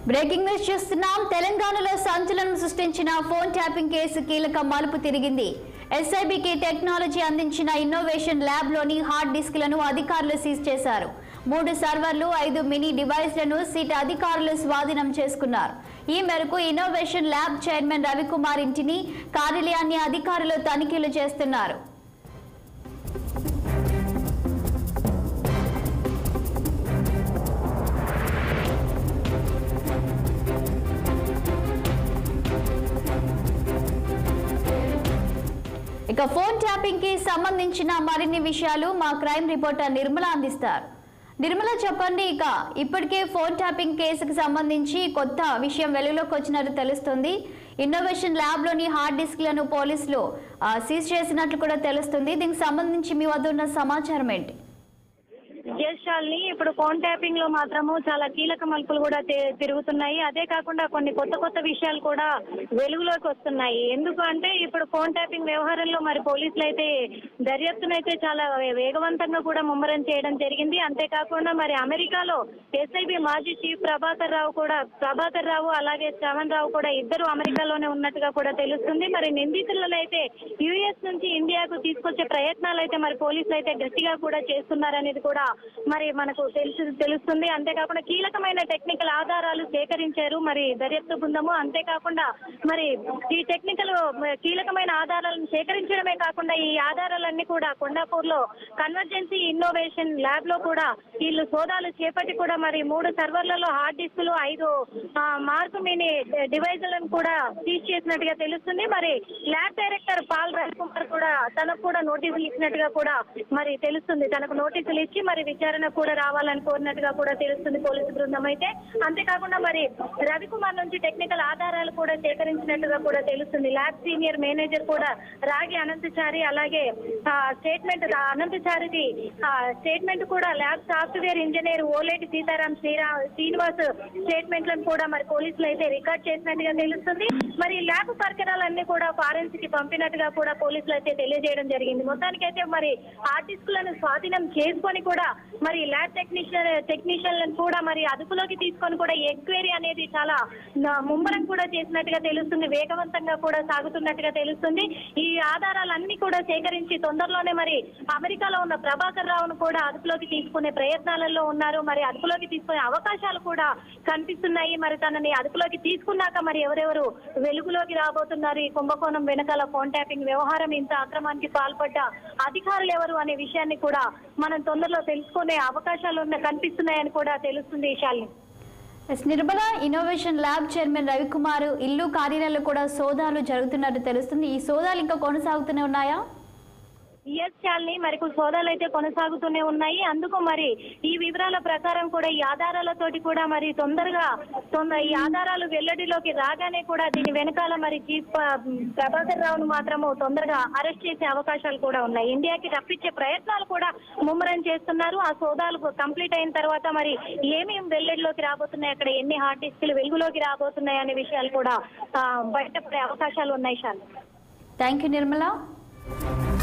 breaking news చూస్తున్నాం తెలంగాణలో సంచలనం సృష్టించిన ఫోన్ ట్యాపింగ్ కేసు కీలక మలుపు తిరిగింది ఎస్ఐబికి టెక్నాలజీ అందించిన ఇన్నోవేషన్ ల్యాబ్ లోని హార్డ్ డిస్క్లను అధికారులు సీజ్ చేశారు మూడు సర్వర్లు ఐదు మినీ డివైస్లను సిట్ అధికారులు స్వాధీనం చేసుకున్నారు ఈ మేరకు ఇన్నోవేషన్ ల్యాబ్ చైర్మన్ రవికుమార్ ఇంటిని కార్యాలయాన్ని అధికారులు తనిఖీలు చేస్తున్నారు ఇక ఫోన్ ట్యాపింగ్ కి సంబంధించిన మరిన్ని విషయాలు మా క్రైమ్ రిపోర్టర్ నిర్మల అందిస్తారు నిర్మల చెప్పండి ఇక ఇప్పటికే ఫోన్ ట్యాపింగ్ కేసుకు సంబంధించి కొత్త విషయం వెలుగులోకి వచ్చినట్టు తెలుస్తుంది ఇన్నోవేషన్ ల్యాబ్ లోని హార్డ్ డిస్క్లను పోలీసులు ఆ, సీజ్ చేసినట్లు కూడా తెలుస్తుంది దీనికి సంబంధించి మీ వద్ద ఉన్న సమాచారం ఏంటి విజయశాలిని ఇప్పుడు ఫోన్ ట్యాపింగ్ లో మాత్రము చాలా కీలక మలుపులు కూడా తి- తిరుగుతున్నాయి అదే కాకుండా కొన్ని కొత్త కొత్త విషయాలు కూడా వెలుగులోకి వస్తున్నాయి ఎందుకు అంటే ఇప్పుడు ఫోన్ ట్యాపింగ్ వ్యవహారంలో మరి పోలీసులు అయితే దర్యాప్తునైతే చాలా వే- వేగవంతంగా కూడా ముమ్మరం చేయడం జరిగింది అంతేకాకుండా మరి అమెరికాలో ఎస్ఐబి మాజీ చీఫ్ ప్రభాకర్ రావు కూడా ప్రభాకర్ రావు అలాగే శ్రవణ్ రావు కూడా ఇద్దరు అమెరికాలోనే ఉన్నట్టుగా కూడా తెలుస్తుంది మరి నిందితులను అయితే యుఎస్ నుంచి ఇండియాకు తీసుకొచ్చే ప్రయత్నాలు అయితే మరి పోలీసులు అయితే గట్టిగా కూడా చేస్తున్నారనేది కూడా మరి మనకు తెలుసు తెలుస్తుంది అంతేకాకుండా కీలకమైన టెక్నికల్ ఆధారాలు సేకరించారు మరి దర్యాప్తు బృందము అంతేకాకుండా మరి ఈ టెక్నికల్ కీలకమైన ఆధారాలను సేకరించడమే కాకుండా ఈ ఆధారాలన్నీ కూడా కొండాపూర్ లో కన్వర్జెన్సీ ఇన్నోవేషన్ ల్యాబ్ లో కూడా వీళ్ళు సోదాలు చేపట్టి కూడా మరి మూడు సర్వర్లలో హార్డ్ డిస్కులు ఐదు ఆ, మార్కు మినీ డివైజులను కూడా సీజ్ చేసినట్టుగా తెలుస్తుంది మరి ల్యాబ్ డైరెక్టర్ పాల్ రవికుమార్ కూడా తనకు కూడా నోటీసులు ఇచ్చినట్టుగా కూడా మరి తెలుస్తుంది తనకు నోటీసులు ఇచ్చి మరి విచారణ కూడా రావాలని కోరినట్టుగా కూడా తెలుస్తుంది పోలీసు బృందం అయితే అంతేకాకుండా మరి రవికుమార్ నుంచి టెక్నికల్ ఆధారాలు కూడా సేకరించినట్టుగా కూడా తెలుస్తుంది ల్యాబ్ సీనియర్ మేనేజర్ కూడా రాగి అనంతచారి అలాగే ఆ, స్టేట్మెంట్ రా- అనంతచారిది ఆ, స్టేట్మెంట్ కూడా lab software engineer Oleti Sitaram శ్రీరా శ్రీనివాస్ స్టేట్మెంట్లను కూడా మరి పోలీసులు అయితే రికార్డ్ చేసినట్టుగా తెలుస్తుంది మరి ల్యాబ్ పరికరాలన్నీ కూడా ఫారెన్సిక్ కి పంపినట్టుగా కూడా పోలీసులు అయితే తెలియజేయడం జరిగింది మొత్తానికైతే మరి ఆర్టిస్టులను స్వాధీనం చేసుకొని కూడా మరి ల్యాబ్ టెక్నీషియన్ టెక్నీషియన్లను కూడా మరి అదుపులోకి తీసుకొని కూడా ఎంక్వైరీ అనేది చాలా న- ముమ్మరం కూడా చేసినట్టుగా తెలుస్తుంది వేగవంతంగా కూడా సాగుతున్నట్టుగా తెలుస్తుంది ఈ ఆధారాలన్నీ కూడా సేకరించి తొందరలోనే మరి అమెరికాలో ఉన్న ప్రభాకర్ రావును కూడా అదుపులోకి తీసుకునే ప్రయత్నాలలో ఉన్నారు మరి అదుపులోకి తీసుకునే అవకాశాలు కూడా కనిపిస్తున్నాయి మరి తనని అదుపులోకి తీసుకున్నాక మరి ఎవరెవరు వెలుగులోకి రాబోతున్నారు ఈ కుంభకోణం వెనకాల ఫోన్ ట్యాపింగ్ వ్యవహారం ఇంత అక్రమానికి పాల్పడ్డ అధికారులు ఎవరు అనే విషయాన్ని కూడా మనం తొందరలో తెలుసుకునే అవకాశాలు ఉన్న కనిపిస్తున్నాయని కూడా తెలుస్తుంది Shalini S Nirmala innovation lab chairman Ravikumar ఇల్లు కార్యాలయాలు కూడా సోదాలు జరుగుతున్నట్టు తెలుస్తుంది ఈ సోదాలు ఇంకా కొనసాగుతూనే ఉన్నాయా ఎస్ శాలిని మరి సోదాలు అయితే కొనసాగుతూనే ఉన్నాయి అందుకు మరి ఈ వివరాల ప్రకారం కూడా ఈ ఆధారాలతోటి కూడా మరి తొందరగా తొందర ఈ ఆధారాలు వెల్లడిలోకి రాగానే కూడా దీని వెనకాల మరి చీఫ్ ఆ, ప్రభాకర్ రావును మాత్రము తొందరగా అరెస్ట్ చేసే అవకాశాలు కూడా ఉన్నాయి ఇండియాకి రప్పించే ప్రయత్నాలు కూడా ముమ్మరం చేస్తున్నారు ఆ సోదాలు కంప్లీట్ అయిన తర్వాత మరి ఏమేమి వెల్లడిలోకి రాబోతున్నాయి అక్కడ ఎన్ని హార్డ్ డిస్క్లు వెలుగులోకి రాబోతున్నాయి అనే విషయాలు కూడా ఆ, బయటపడే అవకాశాలు ఉన్నాయి శాలిని థ్యాంక్ యూ నిర్మల